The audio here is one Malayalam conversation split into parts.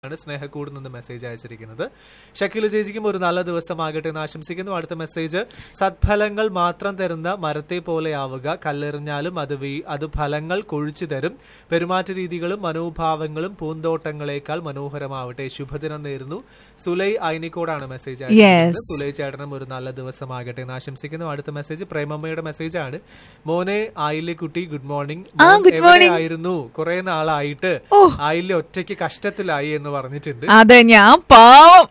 ആണ് സ്നേഹക്കൂട് നിന്ന് മെസ്സേജ് അയച്ചിരിക്കുന്നത് ഷക്കീല ചേച്ചിക്കും ഒരു നല്ല ദിവസമാകട്ടെ എന്ന് ആശംസിക്കുന്നു അടുത്ത മെസ്സേജ് സത്ഫലങ്ങൾ മാത്രം തരുന്ന മരത്തെ പോലെയാവുക കല്ലെറിഞ്ഞാലും അത് വീ അത് ഫലങ്ങൾ കൊഴിച്ചു തരും പെരുമാറ്റ രീതികളും മനോഭാവങ്ങളും പൂന്തോട്ടങ്ങളെക്കാൾ മനോഹരമാവട്ടെ ശുഭദിനം നേരുന്നു സുലൈ ഐനിക്കോടാണ് മെസ്സേജ് അയച്ചിരിക്കുന്നത് Yes. സുലൈ ചേട്ടനും ഒരു നല്ല ദിവസമാകട്ടെ എന്ന് ആശംസിക്കുന്നു അടുത്ത മെസ്സേജ് പ്രേമമ്മയുടെ മെസ്സേജ് ആണ് മോനെ ആയില്ലെ കുട്ടി ഗുഡ് മോർണിംഗ് ആ, good morning. ആയിരുന്നു കുറെ നാളായിട്ട് ആയില്ലെ ഒറ്റയ്ക്ക് കഷ്ടത്തിലായി എന്ന് പറഞ്ഞിട്ടുണ്ട് അതെ ഞാൻ പാവം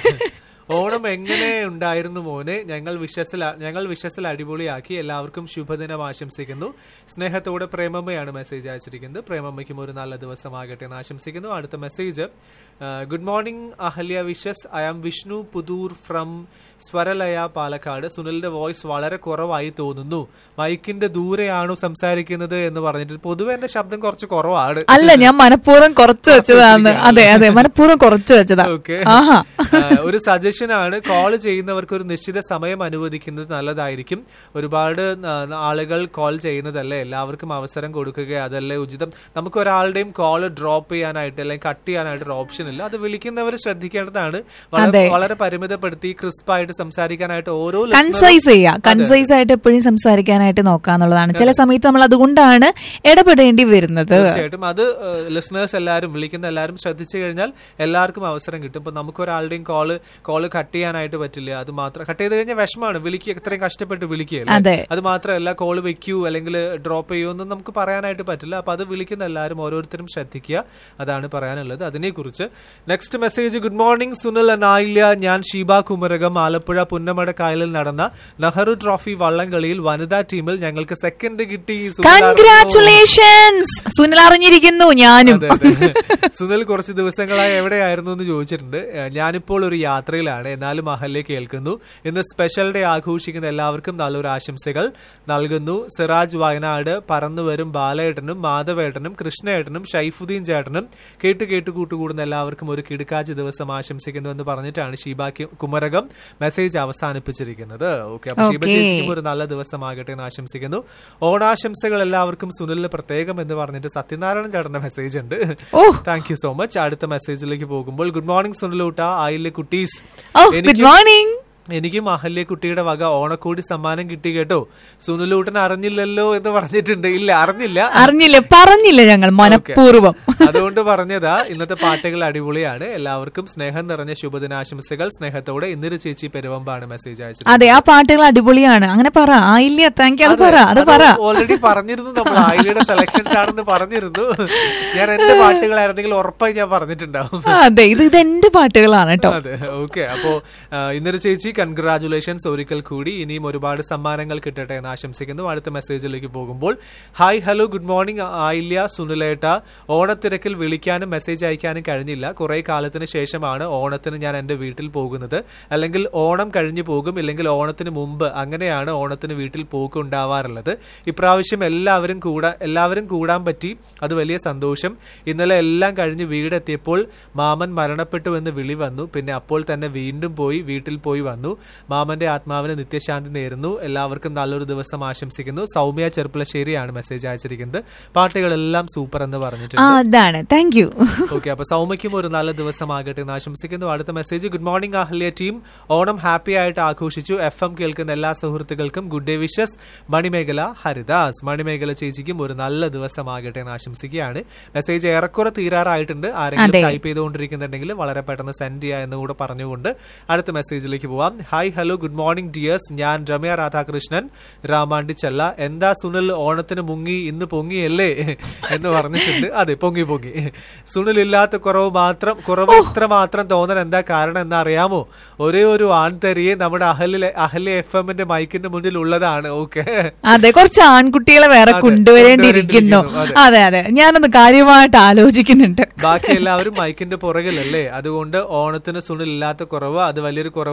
ഓണം എങ്ങനെ ഉണ്ടായിരുന്നു മോനെ ഞങ്ങൾ വിശ്വസിൽ ഞങ്ങൾ വിശ്വസിൽ അടിപൊളിയാക്കി എല്ലാവർക്കും ശുഭദിനം ആശംസിക്കുന്നു സ്നേഹത്തോടെ പ്രേമമ്മയാണ് മെസ്സേജ് അയച്ചിരിക്കുന്നത് പ്രേമമ്മയ്ക്കും ഒരു നല്ല ദിവസമാകട്ടെ എന്ന് ആശംസിക്കുന്നു അടുത്ത message good morning Ahalya wishes I am Vishnu Puthur from Swaralaya Palakkad സുനിലിന്റെ വോയിസ് വളരെ കുറവായി തോന്നുന്നു മൈക്കിന്റെ ദൂരെയാണോ സംസാരിക്കുന്നത് എന്ന് പറഞ്ഞിട്ട് പൊതുവെ എന്റെ ശബ്ദം കുറച്ച് കുറവാണ് അല്ല ഞാൻ മനഃപൂർവ്വം കുറച്ച് വെച്ചതാന്ന് അതെ അതെ മനഃപൂർവ്വം കുറച്ച് വെച്ചതാ ഓക്കെ ആഹാ ഒരു സജഷൻ ആണ് കോൾ ചെയ്യുന്നവർക്ക് ഒരു നിശ്ചിത സമയം അനുവദിക്കുന്നത് നല്ലതായിരിക്കും ഒരുപാട് ആ, ആളുകൾ കോൾ ചെയ്യുന്നതല്ലേ എല്ലാവർക്കും അവസരം കൊടുക്കുക അതല്ലേ ഉചിതം നമുക്ക് ഒരാളുടെയും കോൾ ഡ്രോപ്പ് ചെയ്യാനായിട്ട് അല്ലെങ്കിൽ കട്ട് ചെയ്യാനായിട്ട് ഒരു ഓപ്ഷൻ ഇല്ല അത് വിളിക്കുന്നവർ ശ്രദ്ധിക്കേണ്ടതാണ് വളരെ- അതെ. വളരെ പരിമിതപ്പെടുത്തി ക്രിസ്പായിട്ട് സംസാരിക്കാനായിട്ട് ഓരോ listener- കൺസൈസ് ചെയ്യാ കൺസൈസ് ആയിട്ട് എപ്പോഴും സംസാരിക്കാനായിട്ട് നോക്കാന്നുള്ളതാണ് ചില സമയത്ത് നമ്മൾ അതുകൊണ്ടാണ് ഇടപെടേണ്ടി വരുന്നത് തീർച്ചയായിട്ടും അത് ലിസണേഴ്സ് എല്ലാവരും വിളിക്കുന്ന എല്ലാവരും ശ്രദ്ധിച്ചു കഴിഞ്ഞാൽ എല്ലാവർക്കും അവസരം കിട്ടും ഇപ്പൊ നമുക്ക് ഒരാളുടെയും കോള് കോള് കട്ട് ചെയ്യാനായിട്ട് പറ്റില്ല അത് മാത്രം കട്ട് ചെയ്ത് കഴിഞ്ഞാൽ വിഷമാണ് വിളിക്കുക ഇത്രയും കഷ്ടപ്പെട്ട് വിളിക്കുകയല്ലേ അതെ. അത് മാത്രമല്ല കോള് വെക്കൂ അല്ലെങ്കിൽ ഡ്രോപ്പ് ചെയ്യൂ എന്നും നമുക്ക് പറയാനായിട്ട് പറ്റില്ല അപ്പൊ അത് വിളിക്കുന്ന എല്ലാവരും ഓരോരുത്തരും ശ്രദ്ധിക്കുക അതാണ് പറയാനുള്ളത് അതിനെക്കുറിച്ച് next message good morning Sunil നായില്യ ഞാൻ ഷീബ കുമരകം ആലപ്പുഴ പുന്നമട കായലിൽ നടന്ന നെഹ്റു ട്രോഫി വള്ളംകളിയിൽ വനിതാ ടീമിൽ ഞങ്ങൾക്ക് സെക്കൻഡ് കിട്ടി സുനിൽ അറിഞ്ഞോ? കൺഗ്രാറ്റുലേഷൻസ് സുനിൽ അറിഞ്ഞിരിക്കുന്നു ഞാനും അതെ, അതെ. സുനിൽ കുറച്ച് ദിവസങ്ങളായി എവിടെയായിരുന്നു എന്ന് ചോദിച്ചിട്ടുണ്ട് ഏഹ് ഞാനിപ്പോൾ ഒരു യാത്രയിലാണ് എന്നാലും അഹല്യ കേൾക്കുന്നു ഇന്ന് സ്പെഷ്യൽ ഡേ ആഘോഷിക്കുന്ന എല്ലാവർക്കും നല്ലൊരു ആശംസകൾ നൽകുന്നു സിറാജ് വയനാട് പറന്നുവരും ബാലേട്ടനും മാധവേട്ടനും കൃഷ്ണേട്ടനും ഷൈഫുദ്ദീൻ ചേട്ടനും കേട്ട് കേട്ട് കൂട്ടുകൂടുന്ന എല്ലാവർക്കും ഒരു കിടുക്കാച്ച് ദിവസം ആശംസിക്കുന്നു എന്ന് പറഞ്ഞിട്ടാണ് ഷീബ കി- കുമരകം മെസ്സേജ് അവസാനിപ്പിച്ചിരിക്കുന്നത് ഓക്കെ അപ്പൊ ഷീബ Okay. ചേച്ചിക്കും ഒരു നല്ല ദിവസമാകട്ടെ എന്ന് ആശംസിക്കുന്നു ഓണാശംസകൾ എല്ലാവർക്കും സുനിലിന് പ്രത്യേകം എന്ന് പറഞ്ഞിട്ട് സത്യനാരായണൻ ചേട്ടന്റെ മെസ്സേജ് ഉണ്ട് ഓ താങ്ക് യു സോ മച്ച് അടുത്ത മെസ്സേജിലേക്ക് പോകുമ്പോൾ ഗുഡ് മോർണിംഗ് സുനിലൂട്ട ആയില്ലെ കുട്ടീസ് ഓ ഗുഡ് മോർണിംഗ് എനിക്കും അഹല്യ കുട്ടിയുടെ വക ഓണക്കോടി സമ്മാനം കിട്ടി കേട്ടോ സുനിലൂട്ടൻ അറിഞ്ഞില്ലല്ലോ എന്ന് പറഞ്ഞിട്ടുണ്ട് ഇല്ല അറിഞ്ഞില്ല അറിഞ്ഞില്ല പറഞ്ഞില്ല ഞങ്ങൾ മനഃപൂർവ്വം അതുകൊണ്ട് പറഞ്ഞതാ ഇന്നത്തെ പാട്ടുകൾ അടിപൊളിയാണ് എല്ലാവർക്കും സ്നേഹം നിറഞ്ഞ ശുഭദിനാശംസകൾ സ്നേഹത്തോടെ ഇന്നൊരു ചേച്ചി പെരുവമ്പാണ് മെസ്സേജ് അയച്ചത് അതെ ആ പാട്ടുകൾ അടിപൊളിയാണ് അങ്ങനെ പറ ആയില്ല താങ്ക് യു അത് പറ അത് പറ ഓൾറെഡി പറഞ്ഞിരുന്നു നമ്മൾ ആയിലയുടെ സെലക്ഷൻസ് ആണെന്ന് പറഞ്ഞിരുന്നു ഞാൻ എന്റെ പാട്ടുകളായിരുന്നെങ്കിൽ ഉറപ്പായി ഞാൻ പറഞ്ഞിട്ടുണ്ടാവും ആ, അതെ ഇത് ഇത് എന്റെ പാട്ടുകളാണ് കേട്ടോ അതെ ഓക്കെ അപ്പോ ആ, ഇന്നൊരു ചേച്ചി കൺഗ്രാചുലേഷൻസ് ഒരിക്കൽ കൂടി ഇനിയും ഒരുപാട് സമ്മാനങ്ങൾ കിട്ടട്ടെ എന്ന് ആശംസിക്കുന്നു അടുത്ത മെസ്സേജിലേക്ക് പോകുമ്പോൾ hi hello good morning Ayilya സുനിലേട്ട ഓണത്തിരക്കിൽ വിളിക്കാനും മെസ്സേജ് അയക്കാനും കഴിഞ്ഞില്ല കുറെ കാലത്തിന് ശേഷമാണ് ഓണത്തിന് ഞാൻ എന്റെ വീട്ടിൽ പോകുന്നത് അല്ലെങ്കിൽ ഓണം കഴിഞ്ഞു പോകും ഇല്ലെങ്കിൽ ഓണത്തിന് മുമ്പ് അങ്ങനെയാണ് ഓണത്തിന് വീട്ടിൽ പോക്ക് ഉണ്ടാവാറുള്ളത് ഇപ്രാവശ്യം എല്ലാവരും കൂടാ എല്ലാവരും കൂടാൻ പറ്റി അത് വലിയ സന്തോഷം ഇന്നലെ എല്ലാം കഴിഞ്ഞ് വീടെത്തിയപ്പോൾ മാമൻ മരണപ്പെട്ടു എന്ന് വിളി വന്നു പിന്നെ അപ്പോൾ തന്നെ വീണ്ടും പോയി വീട്ടിൽ പോയി വന്നു മാമന്റെ ആത്മാവിന് നിത്യശാന്തി നേരുന്നു എല്ലാവർക്കും നല്ലൊരു ദിവസം ആശംസിക്കുന്നു സൗമ്യ ചെറുപ്പളശ്ശേരിയാണ് മെസ്സേജ് അയച്ചിരിക്കുന്നത് പാട്ടുകളെല്ലാം സൂപ്പർ എന്ന് ആ പറഞ്ഞിട്ടുണ്ട് അതാണ് താങ്ക് യു ഓക്കെ അപ്പൊ സൗമ്യക്കും ഒരു നല്ല ദിവസമാകട്ടെ എന്ന് ആശംസിക്കുന്നു അടുത്ത message good morning Ahalya team Onam happy ആയിട്ട് ആഘോഷിച്ചു എഫ് എം കേൾക്കുന്ന എല്ലാ സുഹൃത്തുക്കൾക്കും good day wishes Manimekhala Haridas Manimekhala ചേച്ചിക്കും ഒരു നല്ല ദിവസമാകട്ടെ എന്ന് ആശംസിക്കുകയാണ് മെസ്സേജ് ഏറെക്കുറെ തീരാറായിട്ടുണ്ട് ആരെങ്കിലും അതെ. ടൈപ്പ് ചെയ്തുകൊണ്ടിരിക്കുന്നുണ്ടെങ്കിൽ വളരെ പെട്ടെന്ന് സെൻഡ് ചെയ്യുക എന്ന് കൂടെ പറഞ്ഞുകൊണ്ട് അടുത്ത മെസ്സേജിലേക്ക് പോവാം hi hello good morning dears ഞാൻ രമ്യ രാധാകൃഷ്ണൻ രാമാണ്ടി ചെല്ല എന്താ സുനിൽ ഓണത്തിന് മുങ്ങി ഇന്ന് പൊങ്ങിയല്ലേ എന്ന് പറഞ്ഞിട്ടുണ്ട് അതെ പൊങ്ങി പൊങ്ങി സുനിൽ ഇല്ലാത്ത കുറവ് മാത്രം കുറവ് ഇത്ര മാത്രം തോന്നാൻ എന്താ കാരണം എന്ന് അറിയാമോ ഒരേ ഒരു ആൺതരിയെ നമ്മുടെ അഹല്യ അഹല്യ എഫ് എമ്മിന്റെ മൈക്കിന്റെ മുന്നിൽ ഉള്ളതാണ് ഓക്കെ അതെ കുറച്ച് ആൺകുട്ടികളെ വേറെ അതെ, കൊണ്ടുവരേണ്ടിയിരിക്കുന്നു കൊണ്ടുവരേണ്ടിയിരിക്കുന്നു, അതെ അതെ ഞാനത് കാര്യമായിട്ട് ആലോചിക്കുന്നുണ്ട് ബാക്കി എല്ലാവരും മൈക്കിന്റെ പുറകിലല്ലേ അതുകൊണ്ട് ഓണത്തിന് സുനിൽ ഇല്ലാത്ത കുറവ് അത് വലിയൊരു കുറവ് തന്നെയാണ്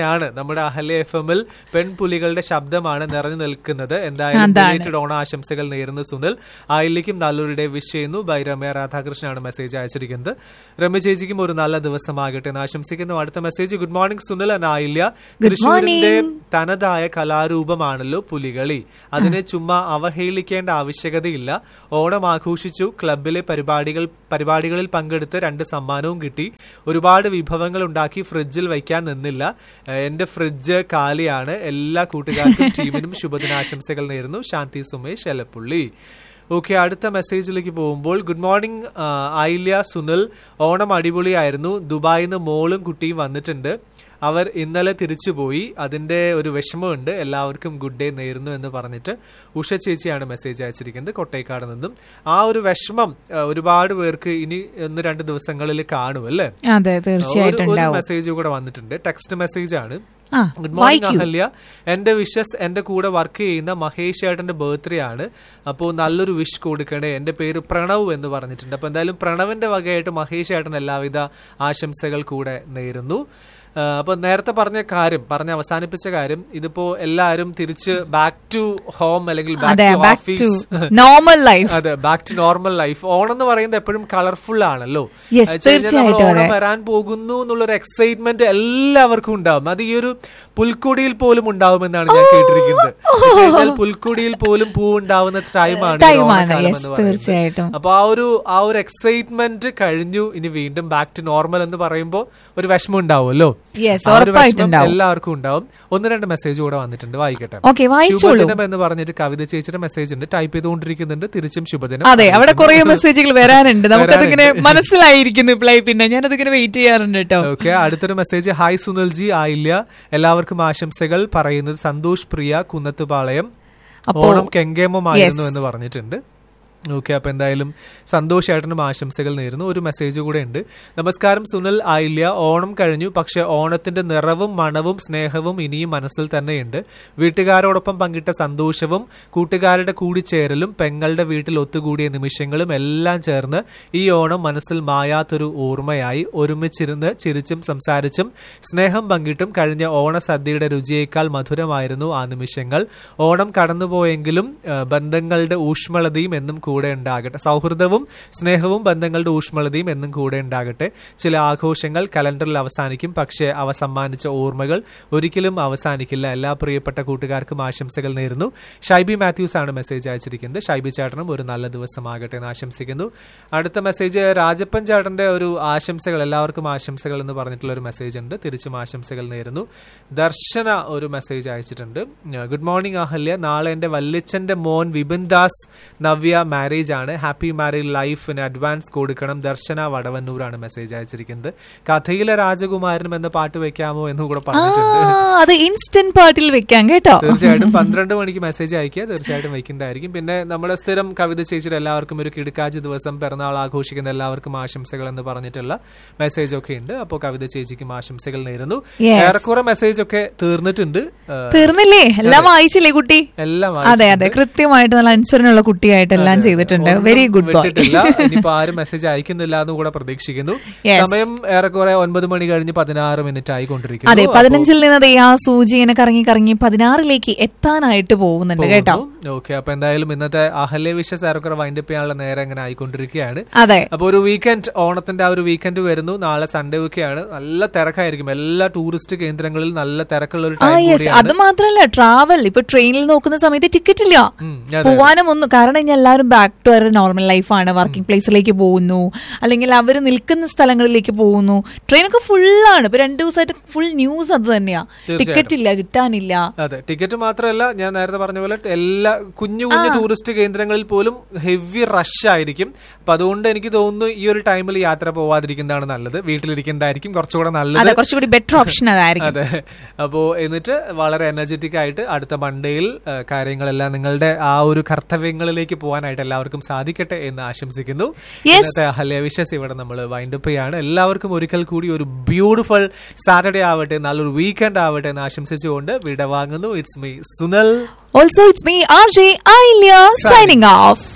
തന്നെയാണ് നമ്മുടെ അഹല്യ എഫ് എമ്മിൽ പെൺപുലികളുടെ ശബ്ദമാണ് നിറഞ്ഞു നിൽക്കുന്നത് എന്തായാലും അതാണ്. belated ഓണാശംസകൾ നേരുന്നു സുനിൽ ആയില്ലിക്കും നല്ലൊരു വിഷ് ചെയ്യുന്നു ബൈ രമ്യ രാധാകൃഷ്ണനാണ് മെസ്സേജ് അയച്ചിരിക്കുന്നത് രമ്യ ചേച്ചിക്കും ഒരു നല്ല ദിവസമാകട്ടെ എന്ന് ആശംസിക്കുന്നു അടുത്ത message good morning Sunil and Ayilya തൃശ്ശൂരിന്റെ തനതായ കലാരൂപമാണല്ലോ പുലികളി അതിനെ ചുമ്മാ അവഹേളിക്കേണ്ട ആവശ്യകതയില്ല ഓണം ആഘോഷിച്ചു ക്ലബിലെ പരിപാടികൾ പരിപാടികളിൽ പങ്കെടുത്ത് രണ്ട് സമ്മാനവും കിട്ടി ഒരുപാട് വിഭവങ്ങൾ ഉണ്ടാക്കി ഫ്രിഡ്ജിൽ വയ്ക്കാൻ നിന്നില്ല ഏഹ് എന്റെ ഫ്രിഡ്ജ് കാലിയാണ് എല്ലാ കൂട്ടുകാർക്കും ടീമിനും ശുഭദിനാശംസകൾ നേരുന്നു ശാന്തി സുമേഷ് എലപ്പുള്ളി ഓക്കെ അടുത്ത മെസ്സേജിലേക്ക് പോകുമ്പോൾ ഗുഡ് മോർണിംഗ് ആയില്യ സുനിൽ ഓണം അടിപൊളിയായിരുന്നു ദുബായിൽ നിന്ന് മോളും കുട്ടിയും വന്നിട്ടുണ്ട് അവർ ഇന്നലെ തിരിച്ചുപോയി അതിന്റെ ഒരു വിഷമമുണ്ട് എല്ലാവർക്കും ഗുഡ് ഡേ നേരുന്നു എന്ന് പറഞ്ഞിട്ട് ഉഷ ചേച്ചിയാണ് മെസ്സേജ് അയച്ചിരിക്കുന്നത് കൊട്ടേക്കാട് നിന്നും ആ ഒരു വിഷമം ആ, ഒരുപാട് പേർക്ക് ഇനി ഒന്ന് രണ്ട് ദിവസങ്ങളിൽ കാണും അല്ലേ അതെ തീർച്ചയായിട്ടും ഒരു- ഒരു ഉണ്ടാവും മെസ്സേജ് കൂടെ വന്നിട്ടുണ്ട് ടെക്സ്റ്റ് മെസ്സേജ് ആണ് ആ ഗുഡ് മോർണിംഗ് വായിക്കൂ അഹല്യ എന്റെ വിഷസ് എന്റെ കൂടെ വർക്ക് ചെയ്യുന്ന മഹേഷ് ഏട്ടന്റെ ബർത്ത്ഡേ ആണ് അപ്പോൾ നല്ലൊരു വിഷ് കൊടുക്കണേ എന്റെ പേര് പ്രണവ് എന്ന് പറഞ്ഞിട്ടുണ്ട് അപ്പൊ എന്തായാലും പ്രണവിന്റെ വകയായിട്ട് മഹേഷ് ഏട്ടൻ എല്ലാവിധ ആശംസകൾ കൂടെ നേരുന്നു ആ, അപ്പൊ നേരത്തെ പറഞ്ഞ കാര്യം പറഞ്ഞ് അവസാനിപ്പിച്ച കാര്യം ഇതിപ്പോ എല്ലാവരും തിരിച്ച് ബാക്ക് ടു ഹോം അല്ലെങ്കിൽ അതെ back to back to office normal life അതെ back to normal life Onam എന്ന് പറയുന്നത് എപ്പോഴും കളർഫുൾ ആണല്ലോ Yes, എന്ന് വെച്ച് കഴിഞ്ഞാൽ നമ്മൾ തീർച്ചയായിട്ടും ഓണം വരാൻ പോകുന്നു എന്നുള്ളൊരു എക്സൈറ്റ്മെന്റ് എല്ലാവർക്കും ഉണ്ടാവും അത് ഈ ഒരു പുൽക്കൊടിയിൽ പോലും ഉണ്ടാവുമെന്നാണ് ഞാൻ കേട്ടിരിക്കുന്നത് എന്ന് വെച്ച് കഴിഞ്ഞാൽ പുൽക്കൊടിയിൽ പോലും പൂ ഉണ്ടാവുന്ന ടൈമാണ് ടൈമാണ് യെസ് തീർച്ചയായിട്ടും അപ്പൊ ആ ഒരു ആ ഒരു എക്സൈറ്റ്മെന്റ് കഴിഞ്ഞു ഇനി വീണ്ടും ബാക്ക് ടു നോർമൽ എന്ന് പറയുമ്പോൾ ഒരു വിഷമം ഉണ്ടാവുമല്ലോ യെസ് ആ ഒരു വിഷമം ഉറപ്പായിട്ടുണ്ടാവും എല്ലാവർക്കും ഉണ്ടാവും ഒന്ന് രണ്ട് മെസ്സേജ് കൂടെ വന്നിട്ടുണ്ട് വായിക്കട്ടെ ഓക്കെ വായിച്ചോളൂ ശുഭദിനം എന്ന് പറഞ്ഞിട്ട് കവിത ചേച്ചിയുടെ മെസ്സേജ് ഉണ്ട് ടൈപ്പ് ചെയ്തുകൊണ്ടിരിക്കുന്നുണ്ട് തിരിച്ചും ശുഭദിനം അതെ അവിടെ കുറെ മെസ്സേജുകൾ വരാനുണ്ട് നമുക്കതിങ്ങനെ വരാനുണ്ട്. മനസ്സിലായിരിക്കുന്നു പ്ലേ പിന്നെ ഞാനതിങ്ങനെ വെയിറ്റ് ചെയ്യാറുണ്ട് കേട്ടോ ഓക്കെ അടുത്തൊരു മെസ്സേജ് ഹായ് സുനിൽ ജി ആയില്ല എല്ലാവർക്കും ആശംസകൾ പറയുന്നത് സന്തോഷ് പ്രിയ കുന്നത്തുപാളയം അപ്പോ- ഓണം കെങ്കേമമായിരുന്നു Yes. എന്ന് പറഞ്ഞിട്ടുണ്ട് ഓക്കെ അപ്പൊ എന്തായാലും സന്തോഷേട്ടനും ആശംസകൾ നേരുന്നു ഒരു മെസ്സേജ് കൂടെ ഉണ്ട് നമസ്കാരം സുനിൽ ആയില്യ ഓണം കഴിഞ്ഞു പക്ഷെ ഓണത്തിന്റെ നിറവും മണവും സ്നേഹവും ഇനിയും മനസ്സിൽ തന്നെയുണ്ട് വീട്ടുകാരോടൊപ്പം പങ്കിട്ട സന്തോഷവും കൂട്ടുകാരുടെ കൂടിച്ചേരലും പെങ്ങളുടെ വീട്ടിൽ ഒത്തുകൂടിയ നിമിഷങ്ങളും എല്ലാം ചേർന്ന് ഈ ഓണം മനസ്സിൽ മായാത്തൊരു ഓർമ്മയായി ഒരുമിച്ചിരുന്ന് ചിരിച്ചും സംസാരിച്ചും സ്നേഹം പങ്കിട്ടും കഴിഞ്ഞ ഓണസദ്യയുടെ രുചിയേക്കാൾ മധുരമായിരുന്നു ആ നിമിഷങ്ങൾ ഓണം കടന്നുപോയെങ്കിലും ആ, ബന്ധങ്ങളുടെ ഊഷ്മളതയും എന്നും കൂടെ ഉണ്ടാകട്ടെ സൗഹൃദവും സ്നേഹവും ബന്ധങ്ങളുടെ ഊഷ്മളതയും എന്നും കൂടെ ഉണ്ടാകട്ടെ ചില ആഘോഷങ്ങൾ കലണ്ടറിൽ അവസാനിക്കും പക്ഷേ അവ സമ്മാനിച്ച ഓർമ്മകൾ ഒരിക്കലും അവസാനിക്കില്ല എല്ലാ പ്രിയപ്പെട്ട കൂട്ടുകാർക്കും ആശംസകൾ നേരുന്നു ഷൈബി മാത്യൂസ് ആണ് മെസ്സേജ് അയച്ചിരിക്കുന്നത് ഷൈബി ചേട്ടനും ഒരു നല്ല ദിവസമാകട്ടെ എന്ന് ആശംസിക്കുന്നു അടുത്ത മെസ്സേജ് രാജപ്പൻ ചേട്ടന്റെ ഒരു ആശംസകൾ എല്ലാവർക്കും ആശംസകൾ എന്ന് പറഞ്ഞിട്ടുള്ള ഒരു മെസ്സേജ് ഉണ്ട് തിരിച്ചും ആശംസകൾ നേരുന്നു ദർശന ഒരു മെസ്സേജ് അയച്ചിട്ടുണ്ട് ഗുഡ് മോർണിംഗ് അഹല്യ നാളെ എന്റെ വല്യച്ഛന്റെ മോൻ വിപിൻ ദാസ് നവ്യ മാരേജ് ആണ് happy marriage life in advance കൊടുക്കണം ദർശന വടവന്നൂരാണ് മെസ്സേജ് അയച്ചിരിക്കുന്നത് കഥയിലെ രാജകുമാരനും എന്ന പാട്ട് വെക്കാമോ എന്നും കൂടെ ആ പറഞ്ഞിട്ടുണ്ട് അത് ഇൻസ്റ്റന്റ് പാട്ടിൽ വെക്കാം കേട്ടോ തീർച്ചയായിട്ടും പന്ത്രണ്ട് മണിക്ക് മെസ്സേജ് അയക്കുക തീർച്ചയായിട്ടും വയ്ക്കുന്നതായിരിക്കും പിന്നെ നമ്മുടെ സ്ഥിരം കവിത ചേച്ചിയുടെ എല്ലാവർക്കും ഒരു കിടക്കാജ് ദിവസം പിറന്നാൾ ആഘോഷിക്കുന്ന എല്ലാവർക്കും ആശംസകൾ എന്ന് പറഞ്ഞിട്ടുള്ള മെസ്സേജ് ഒക്കെ ഉണ്ട് അപ്പോൾ കവിത ചേച്ചിക്കും ആശംസകൾ നേരുന്നു Yes. ഏറെക്കുറെ മെസ്സേജ് ഒക്കെ തീർന്നിട്ടുണ്ട് ആ, തീർന്നില്ലേ എല്ലാം വായിച്ചില്ലേ കുട്ടി എല്ലാം അതെ അതെ കൃത്യമായിട്ട് നല്ല അനുസരണയുള്ള കുട്ടിയായിട്ട് എല്ലാം ചെയ്തിട്ടുണ്ട് ഒന്നും വെരി ഗുഡ് ബോയ് വിട്ടിട്ടില്ല ഇനിയിപ്പോ ആരും മെസ്സേജ് അയക്കുന്നില്ല എന്ന് കൂടെ പ്രതീക്ഷിക്കുന്നു Yes. സമയം ഏറെക്കുറെ ഒൻപത് മണി കഴിഞ്ഞ് പതിനാറ് മിനിറ്റ് ആയിക്കൊണ്ടിരിക്കുന്നു അതെ അപ്പോൾ പതിനഞ്ചിൽ നിന്ന് ദേ ആ സൂചി ഇങ്ങനെ കറങ്ങി കറങ്ങി പതിനാറിലേക്ക് എത്താനായിട്ട് പോകുന്നുണ്ട് കേട്ടോ ഓക്കെ അപ്പൊ എന്തായാലും ഇന്നത്തെ അഹല്യ വിശ്വസ് ഏറെക്കുറെ വൈൻഡപ്പ് ചെയ്യാനുള്ള നേരം ഇങ്ങനെ ആയിക്കൊണ്ടിരിക്കുകയാണ് അതെ അപ്പൊ ഒരു വീക്കെൻഡ് ഓണത്തിന്റെ ആ ഒരു വീക്കെൻഡ് വരുന്നു നാളെ സൺഡേ ഒക്കെയാണ് നല്ല തിരക്കായിരിക്കും എല്ലാ ടൂറിസ്റ്റ് കേന്ദ്രങ്ങളിൽ നല്ല തിരക്കുള്ള ഒരു ആ ടൈം യെസ് കൂടിയാണ് അത് മാത്രല്ല ട്രാവൽ ഇപ്പൊ ട്രെയിനിൽ നോക്കുന്ന സമയത്ത് ടിക്കറ്റ് ഇല്ല ഉം, അതെ. പോവാനും ഒന്നും കാരണം ഇനി എല്ലാവരും ബാക്ക് ടു അവർ നോർമൽ ലൈഫാണ് വർക്കിംഗ് പ്ലേസിലേക്ക് പോകുന്നു അല്ലെങ്കിൽ അവർ നിൽക്കുന്ന സ്ഥലങ്ങളിലേക്ക് പോകുന്നു ട്രെയിനൊക്കെ ഫുള്ളാണ് ഇപ്പൊ രണ്ടു ദിവസമായിട്ട് ഫുൾ ന്യൂസ് അത് തന്നെയാ ടിക്കറ്റ് ഇല്ല കിട്ടാനില്ല അതെ ടിക്കറ്റ് മാത്രമല്ല ഞാൻ നേരത്തെ പറഞ്ഞ പോലെ എല്ലാ കുഞ്ഞു കുഞ്ഞു ടൂറിസ്റ്റ് കേന്ദ്രങ്ങളിൽ പോലും ഹെവി റഷ് ആയിരിക്കും അപ്പൊ അതുകൊണ്ട് എനിക്ക് തോന്നുന്നു ഈ ഒരു ടൈമിൽ യാത്ര പോവാതിരിക്കുന്നതാണ് നല്ലത് വീട്ടിലിരിക്കുന്നതായിരിക്കും കുറച്ചുകൂടെ നല്ലത് അതെ കുറച്ചുകൂടി ബെറ്റർ ഓപ്ഷൻ അതായിരിക്കും അതെ അപ്പോ എന്നിട്ട് വളരെ എനർജറ്റിക് ആയിട്ട് അടുത്ത മൺഡേയിൽ ആ, കാര്യങ്ങളെല്ലാം നിങ്ങളുടെ ആ ഒരു കർത്തവ്യങ്ങളിലേക്ക് പോകാനായിട്ട് എല്ലാവർക്കും സാധിക്കട്ടെ എന്ന് ആശംസിക്കുന്നു Yes. ഇന്നത്തെ അഹല്യ വിശ്വസ് ഇവിടെ നമ്മൾ വൈൻഡപ്പ് ചെയ്യാണ് എല്ലാവർക്കും ഒരിക്കൽ കൂടി ഒരു ബ്യൂട്ടിഫുൾ സാറ്റർഡേ ആവട്ടെ നല്ലൊരു വീക്കെൻഡ് ആവട്ടെ എന്ന് ആശംസിച്ചുകൊണ്ട് വിട വാങ്ങുന്നു it's me Sunil also it's me R J ഐ signing off